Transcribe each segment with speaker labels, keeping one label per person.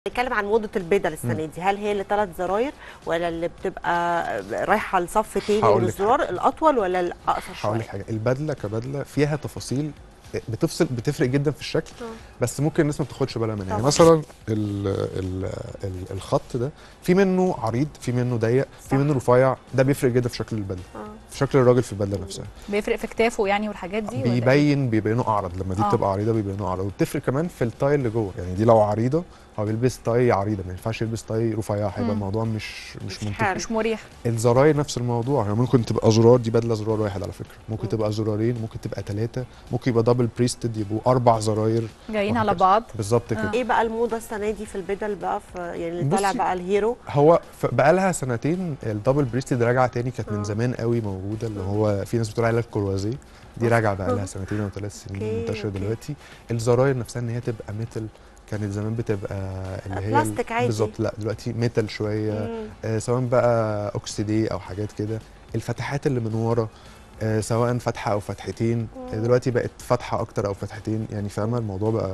Speaker 1: نتكلم عن موضة البدل السنة دي هل هي اللي ثلاث زراير ولا اللي بتبقى رايحة لصف تاني
Speaker 2: هقول
Speaker 1: من
Speaker 2: لك
Speaker 1: الزرار الأطول ولا الأقصر
Speaker 2: هقول لك
Speaker 1: شوية؟
Speaker 2: حاجه البدله كبدله فيها تفاصيل بتفصل بتفرق جدا في الشكل
Speaker 1: آه.
Speaker 2: بس ممكن الناس ما بتاخدش بالها منها يعني
Speaker 1: طبعا.
Speaker 2: مثلا ال ال ال الخط ده في منه عريض في منه ضيق
Speaker 1: صح.
Speaker 2: في منه رفيع ده بيفرق جدا في شكل البدله
Speaker 1: آه.
Speaker 2: في شكل الراجل في البدله نفسها
Speaker 3: بيفرق في كتافه يعني والحاجات دي ولا إيه؟
Speaker 2: بيبين بيبينوا اعرض لما دي
Speaker 3: آه.
Speaker 2: بتبقى عريضه بيبينوا اعرض وبتفرق كمان في التاي اللي جوه يعني دي لو عريضه هو بيلبس تاي عريضه ما ينفعش يلبس تاي رفيع هيبقى
Speaker 3: مم.
Speaker 2: الموضوع مش مش
Speaker 1: مش
Speaker 2: منطقي
Speaker 1: حلو.
Speaker 3: مش مريح
Speaker 2: الزراير نفس الموضوع يعني ممكن تبقى زرار دي بدله زرار واحد على فكره ممكن
Speaker 1: مم.
Speaker 2: تبقى زرارين ممكن تبقى ثلاثه ممكن يبقى دبل بريستد يبقوا اربع زراير
Speaker 3: جايين على
Speaker 2: وهكذا.
Speaker 3: بعض
Speaker 2: بالظبط
Speaker 3: آه.
Speaker 2: كده
Speaker 1: ايه بقى الموضة السنة دي في البدل بقى في يعني اللي طالع
Speaker 2: بصي،
Speaker 1: بقى الهيرو
Speaker 2: هو بقى لها سنتين الدبل بريستد راجعه تاني كانت
Speaker 1: آه.
Speaker 2: من زمان قوي موجوده اللي
Speaker 1: آه.
Speaker 2: هو في ناس بتقول عليها الكروازيه دي راجعه بقى
Speaker 1: آه.
Speaker 2: لها سنتين او ثلاث سنين
Speaker 1: أوكي،
Speaker 2: منتشره
Speaker 1: أوكي.
Speaker 2: دلوقتي الزراير نفسها ان هي تبقى ميتال كانت زمان بتبقى اللي هي ال-
Speaker 1: بلاستيك عادي.
Speaker 2: بالظبط لا دلوقتي ميتال شويه
Speaker 1: مم.
Speaker 2: آه، سواء بقى اوكسيدي او حاجات كده الفتحات اللي من ورا آه، سواء فتحه او فتحتين آه،
Speaker 1: مم.
Speaker 2: دلوقتي بقت فتحه اكتر او فتحتين يعني فاهمه الموضوع بقى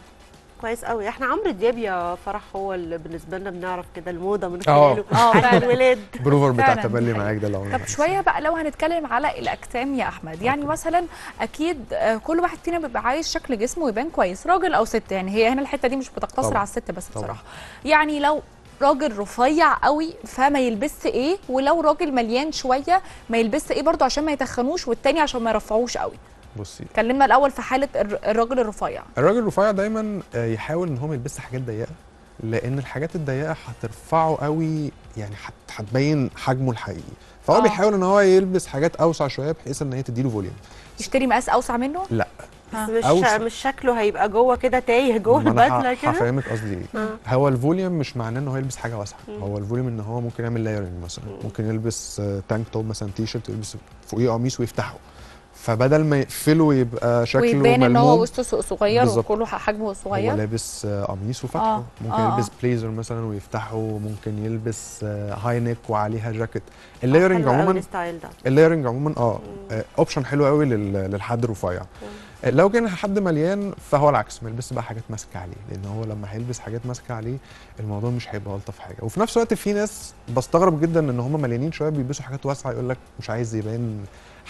Speaker 1: كويس قوي احنا عمرو دياب يا فرح هو اللي بالنسبة لنا بنعرف كده الموضة من
Speaker 2: آه.
Speaker 1: خلاله
Speaker 3: اه
Speaker 1: عند
Speaker 3: فعلا
Speaker 1: الولاد
Speaker 2: بروفر بتاع
Speaker 3: فعلاً، دي
Speaker 2: تبلي
Speaker 3: حقيقة.
Speaker 2: معاك ده اللي عمري ما
Speaker 3: طب
Speaker 2: هنساه.
Speaker 3: شويه بقى لو هنتكلم على الاجسام يا احمد يعني
Speaker 2: أوكي.
Speaker 3: مثلا اكيد آه، كل واحد فينا بيبقى عايز شكل جسمه يبان كويس راجل او ست يعني هي هنا الحته دي مش بتقتصر
Speaker 2: طبعاً.
Speaker 3: على الست بس
Speaker 2: طبعاً.
Speaker 3: بصراحه يعني لو راجل رفيع قوي فما يلبسش ايه ولو راجل مليان شويه ما يلبسش ايه برضه عشان ما يتخنوش والتاني عشان ما يرفعوش قوي
Speaker 2: بصي
Speaker 3: اتكلمنا الاول في حاله الر- الراجل الرفيع
Speaker 2: الراجل الرفيع دايما آه، يحاول ان هو ما يلبسش حاجات ضيقه لان الحاجات الضيقه هترفعه قوي يعني هت- هتبين حجمه الحقيقي فهو
Speaker 3: آه.
Speaker 2: بيحاول ان هو يلبس حاجات اوسع شويه بحيث ان هي تديله فوليوم
Speaker 3: يشتري مقاس اوسع منه
Speaker 2: لا
Speaker 1: بس مش
Speaker 2: أوسع.
Speaker 1: مش شكله هيبقى جوه كده تايه جوه
Speaker 2: ما أنا
Speaker 1: البدلة
Speaker 2: ه-
Speaker 1: كده
Speaker 2: هفهمك قصدي ايه
Speaker 1: آه.
Speaker 2: هو الفوليوم مش معناه ان هو يلبس حاجه واسعه
Speaker 1: مم.
Speaker 2: هو الفوليوم ان هو ممكن يعمل لايرنج مثلا
Speaker 1: مم.
Speaker 2: ممكن يلبس آه، تانك توب مثلا تي شيرت ويلبس فوقيه قميص ويفتحه فبدل ما يقفله ويبقى شكله
Speaker 3: ويبان ان هو
Speaker 2: ملموم
Speaker 3: وسطه صغير
Speaker 2: بالظبط.
Speaker 3: وكله حجمه
Speaker 2: هو
Speaker 3: صغير
Speaker 2: لابس آه، قميص وفتحه
Speaker 3: آه،
Speaker 2: ممكن
Speaker 3: آه،
Speaker 2: يلبس
Speaker 3: آه.
Speaker 2: بليزر مثلا ويفتحه ممكن يلبس آه، هاي نيك وعليها جاكيت
Speaker 1: حلو
Speaker 2: اللايرنج
Speaker 1: قوي
Speaker 2: عموما
Speaker 1: الستايل ده
Speaker 2: اللايرنج عموما اه
Speaker 1: مم.
Speaker 2: آه، اوبشن حلو قوي لل- للحد الرفيع آه، لو كان حد مليان فهو العكس ما يلبسش بقى حاجات ماسكه عليه لان هو لما هيلبس حاجات ماسكه عليه الموضوع مش هيبقى الطف حاجه وفي نفس الوقت في ناس بستغرب جدا ان هم مليانين شويه بيلبسوا حاجات واسعه يقول لك مش عايز يبان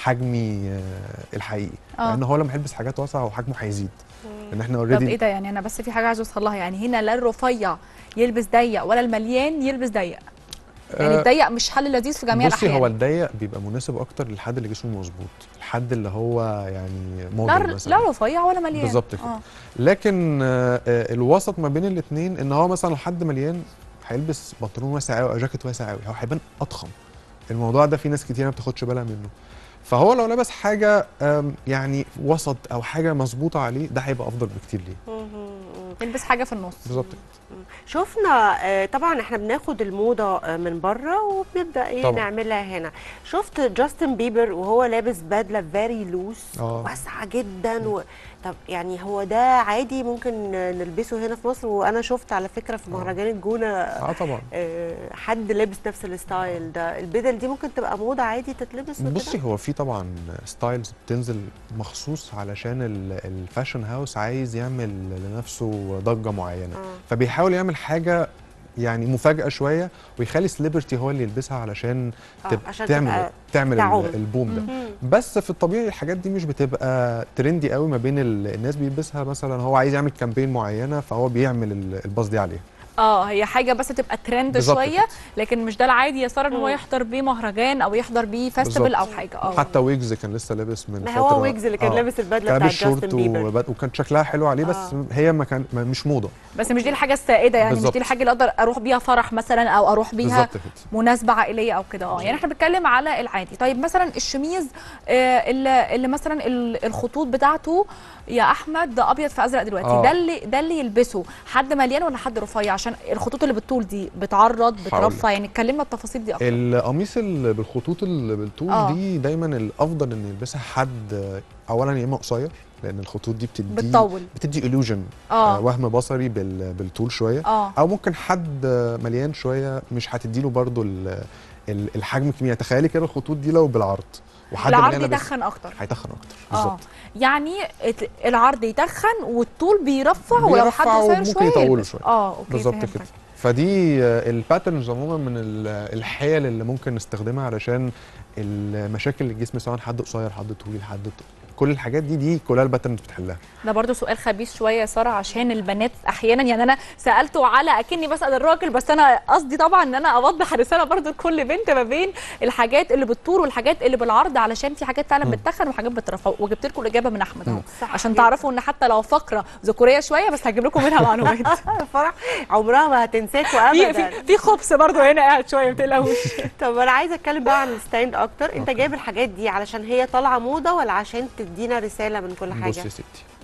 Speaker 2: حجمي آه، الحقيقي
Speaker 3: آه.
Speaker 2: لان هو لما هيلبس حاجات واسعه هو حجمه هيزيد
Speaker 1: مم.
Speaker 2: لان احنا
Speaker 3: طب
Speaker 2: اوريدي
Speaker 3: ايه ده يعني انا بس في حاجه عايزه اوصل لها يعني هنا لا الرفيع يلبس ضيق ولا المليان يلبس ضيق يعني الضيق مش حل لذيذ في جميع
Speaker 2: بصي
Speaker 3: الاحيان
Speaker 2: هو الضيق بيبقى مناسب اكتر للحد اللي جسمه مظبوط الحد اللي هو يعني
Speaker 3: لا
Speaker 2: موديل مثلا
Speaker 3: لا رفيع ولا مليان
Speaker 2: بالظبط كده.
Speaker 3: آه.
Speaker 2: لكن آه، آه، الوسط ما بين الاثنين ان هو مثلا لو حد مليان هيلبس بنطلون واسع قوي او جاكيت واسع قوي هو هيبان اضخم الموضوع ده في ناس كتير ما بتاخدش بالها منه فهو لو لبس حاجه آم، يعني وسط او حاجه مظبوطه عليه ده هيبقى افضل بكتير ليه
Speaker 1: مم. مم.
Speaker 3: يلبس حاجه في النص
Speaker 2: بالظبط
Speaker 1: شفنا آه، طبعا احنا بناخد الموضه آه، من بره وبنبدا ايه
Speaker 2: طبعا.
Speaker 1: نعملها هنا شفت جاستن بيبر وهو لابس بدله فيري لوس
Speaker 2: اه
Speaker 1: واسعه جدا و... طب يعني هو ده عادي ممكن نلبسه هنا في مصر وانا شفت على فكره في
Speaker 2: آه.
Speaker 1: مهرجان الجونه
Speaker 2: اه طبعا
Speaker 1: آه، حد لابس نفس الستايل ده البدل دي ممكن تبقى موضه عادي تتلبس وكده؟
Speaker 2: بصي هو في طبعا ستايلز بتنزل مخصوص علشان ال- الفاشن هاوس عايز يعمل لنفسه ضجه معينه
Speaker 1: آه.
Speaker 2: فبيحاول يعمل حاجه يعني مفاجاه شويه ويخلي سليبرتي هو اللي يلبسها علشان
Speaker 1: آه،
Speaker 2: تب...
Speaker 1: عشان
Speaker 2: تعمل
Speaker 1: تبقى
Speaker 2: تعمل
Speaker 1: تعم.
Speaker 2: ال- البوم ده
Speaker 1: مم.
Speaker 2: بس في الطبيعي الحاجات دي مش بتبقى ترندي قوي ما بين ال... الناس بيلبسها مثلا هو عايز يعمل كامبين معينه فهو بيعمل ال- الباص دي عليها
Speaker 3: اه هي حاجه بس تبقى ترند
Speaker 2: بالظبط
Speaker 3: شويه
Speaker 2: كده.
Speaker 3: لكن مش ده العادي يا ساره ان هو
Speaker 1: مم.
Speaker 3: يحضر بيه مهرجان او يحضر بيه فيستيفال او حاجه اه
Speaker 2: حتى ويجز كان لسه لابس من
Speaker 1: ما
Speaker 2: فتره
Speaker 1: هو ويجز اللي كان
Speaker 2: آه.
Speaker 1: لابس البدله
Speaker 2: كان
Speaker 1: بتاعت
Speaker 2: لابس
Speaker 1: جاستن
Speaker 2: شورت
Speaker 1: بيبر
Speaker 2: وبد... وكان شكلها حلو عليه بس
Speaker 1: آه.
Speaker 2: هي ما كان ما مش موضه
Speaker 3: بس مش دي الحاجه السائده يعني مش
Speaker 2: بالظبط.
Speaker 3: دي الحاجه اللي اقدر اروح بيها فرح مثلا او اروح بيها
Speaker 2: بالظبط كده
Speaker 3: مناسبه عائليه او كده اه يعني احنا بنتكلم على العادي طيب مثلا الشميز آه اللي, اللي مثلا ال- الخطوط بتاعته يا احمد ده ابيض في ازرق دلوقتي
Speaker 2: آه.
Speaker 3: ده اللي ده اللي يلبسه حد مليان ولا حد رفيع عشان الخطوط اللي بالطول دي بتعرض بترفع يعني اتكلمنا التفاصيل دي اكتر
Speaker 2: القميص اللي بالخطوط اللي بالطول
Speaker 3: آه.
Speaker 2: دي دايما الافضل ان يلبسها حد اولا يا اما قصير لان الخطوط دي بتدي
Speaker 3: بتطول
Speaker 2: بتدي illusion
Speaker 3: اه
Speaker 2: آه وهم بصري بال... بالطول شويه
Speaker 3: اه
Speaker 2: او ممكن حد مليان شويه مش هتديله برضو ال... ال- الحجم الكبير تخيلي كده الخطوط دي لو بالعرض وحد
Speaker 3: العرض
Speaker 2: مليان لابس
Speaker 3: يتخن اكتر
Speaker 2: هيتخن اكتر
Speaker 3: اه
Speaker 2: بالظبط
Speaker 3: يعني ات- العرض يتخن والطول بيرفع ولو حد
Speaker 2: بيرفع
Speaker 3: قصير
Speaker 2: وممكن
Speaker 3: شويه
Speaker 2: يطوله
Speaker 3: يلبس.
Speaker 2: شويه.
Speaker 3: اه اوكي
Speaker 2: بالظبط
Speaker 3: فهمتك.
Speaker 2: كده فدي آه، الباترنز عموما من ال- الحيل اللي ممكن نستخدمها علشان المشاكل الجسم سواء حد قصير حد طويل حد ط... كل الحاجات دي دي كلها الباترنز بتحلها
Speaker 3: ده برضو سؤال خبيث شويه يا ساره عشان البنات احيانا يعني انا سالته على اكني بسال الراجل بس انا قصدي طبعا ان انا اوضح رساله برضو لكل بنت ما بين الحاجات اللي بالطول والحاجات اللي بالعرض علشان في حاجات فعلا
Speaker 2: مم.
Speaker 3: بتتخن وحاجات بترفع وجبت لكم الاجابه من احمد اهو
Speaker 2: مم.
Speaker 1: صح
Speaker 3: عشان
Speaker 1: جداً.
Speaker 3: تعرفوا ان حتى لو فقره ذكوريه شويه بس هجيب لكم منها معلومات
Speaker 1: فرح عمرها ما هتنساكوا
Speaker 3: في
Speaker 1: ابدا
Speaker 3: في في خبز برضو هنا قاعد شويه ما تقلقوش
Speaker 1: طب انا عايزه اتكلم بقى عن الستاند اكتر انت جايب الحاجات دي علشان هي طالعه موضه ولا عشان تدينا رساله من كل
Speaker 2: بص
Speaker 1: حاجه
Speaker 2: يا ستي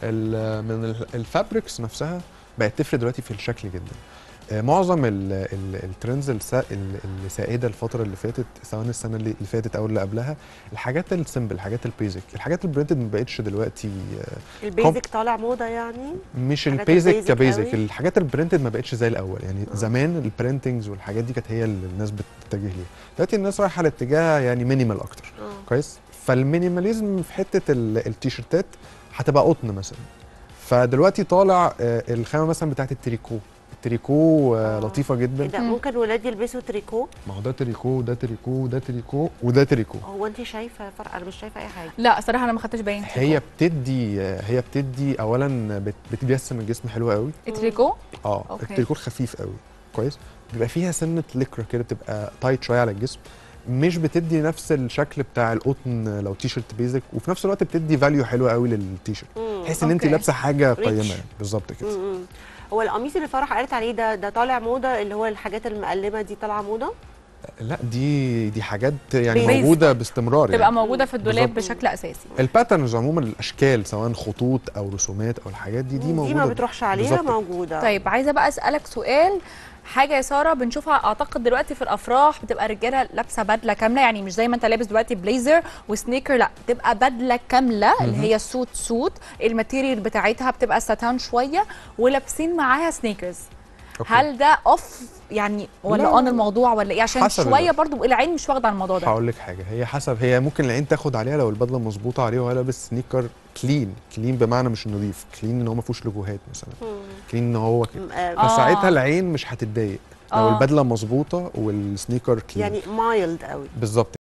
Speaker 2: ال- من ال- الفابريكس نفسها بقت تفرق دلوقتي في الشكل جدا آه، معظم ال- ال- الترندز السا- ال- اللي سائده الفتره اللي فاتت سواء السنه اللي اللي فاتت او اللي قبلها الحاجات السيمبل الحاجات البيزك الحاجات البرنتد ما بقتش دلوقتي آه،
Speaker 1: البيزك طالع موضه يعني
Speaker 2: مش
Speaker 1: الحاجات
Speaker 2: البيزك
Speaker 1: البيزك
Speaker 2: كبيزك
Speaker 1: قوي؟
Speaker 2: الحاجات البرنتد ما بقتش زي الاول يعني
Speaker 1: آه.
Speaker 2: زمان البرنتنجز والحاجات دي كانت هي اللي الناس بتتجه ليها دلوقتي الناس رايحه لاتجاه يعني مينيمال اكتر
Speaker 1: اه
Speaker 2: كويس فالمينيماليزم في حته ال- التيشيرتات هتبقى قطن مثلا فدلوقتي طالع آه، الخامه مثلا بتاعت التريكو التريكو آه،
Speaker 1: آه.
Speaker 2: لطيفه
Speaker 1: ايه
Speaker 2: جدا
Speaker 1: ده
Speaker 3: مم.
Speaker 1: ممكن ولاد يلبسوا تريكو
Speaker 2: ما هو ده تريكو وده تريكو وده تريكو وده تريكو
Speaker 1: هو انت شايفه فرق انا مش شايفه اي حاجه
Speaker 3: لا صراحه انا ما خدتش باين
Speaker 2: هي بتدي آه، هي بتدي اولا بت- بتجسم الجسم حلو قوي
Speaker 3: التريكو
Speaker 2: اه
Speaker 3: أوكي.
Speaker 2: التريكو خفيف قوي كويس بيبقى فيها سنه لكرة كده بتبقى تايت شويه على الجسم مش بتدي نفس الشكل بتاع القطن لو تي شيرت بيزك وفي نفس الوقت بتدي فاليو حلوه قوي للتيشيرت
Speaker 1: مم.
Speaker 2: تحس ان انت
Speaker 3: أوكي.
Speaker 2: لابسه حاجه
Speaker 1: Rich.
Speaker 2: قيمه يعني بالظبط كده
Speaker 1: مم. هو القميص اللي فرح قالت عليه ده ده طالع موضه اللي هو الحاجات المقلمه دي طالعه موضه
Speaker 2: لا دي دي حاجات يعني
Speaker 1: Basic.
Speaker 2: موجوده باستمرار
Speaker 3: تبقى
Speaker 2: يعني
Speaker 3: موجوده في الدولاب
Speaker 1: بالظبط.
Speaker 3: بشكل اساسي
Speaker 2: الباترنز عموما الاشكال سواء خطوط او رسومات او الحاجات دي دي موجوده
Speaker 1: دي ما بتروحش عليها
Speaker 2: بالظبط.
Speaker 1: موجوده
Speaker 3: طيب عايزه بقى اسالك سؤال حاجه يا ساره بنشوفها اعتقد دلوقتي في الافراح بتبقى رجاله لابسه بدله كامله يعني مش زي ما انت لابس دلوقتي بليزر وسنيكر لا بتبقى بدله كامله اللي هي سوت سوت الماتيريال بتاعتها بتبقى ساتان شويه ولابسين معاها سنيكرز
Speaker 2: أوكي.
Speaker 3: هل ده اوف يعني ولا
Speaker 2: لا.
Speaker 3: اون الموضوع ولا ايه عشان
Speaker 2: حسب
Speaker 3: شويه
Speaker 2: الوقت.
Speaker 3: برضو العين مش واخده على الموضوع ده
Speaker 2: هقول لك حاجه هي حسب هي ممكن العين تاخد عليها لو البدله مظبوطه عليه وهو لابس سنيكر كلين كلين بمعنى مش نظيف كلين ان هو ما فيهوش لوجوهات مثلا
Speaker 1: مم.
Speaker 2: كلين ان هو كده
Speaker 1: م- آه،
Speaker 3: آه.
Speaker 2: فساعتها العين مش هتتضايق لو
Speaker 3: آه.
Speaker 2: البدله مظبوطه والسنيكر كلين
Speaker 1: يعني مايلد قوي
Speaker 2: بالظبط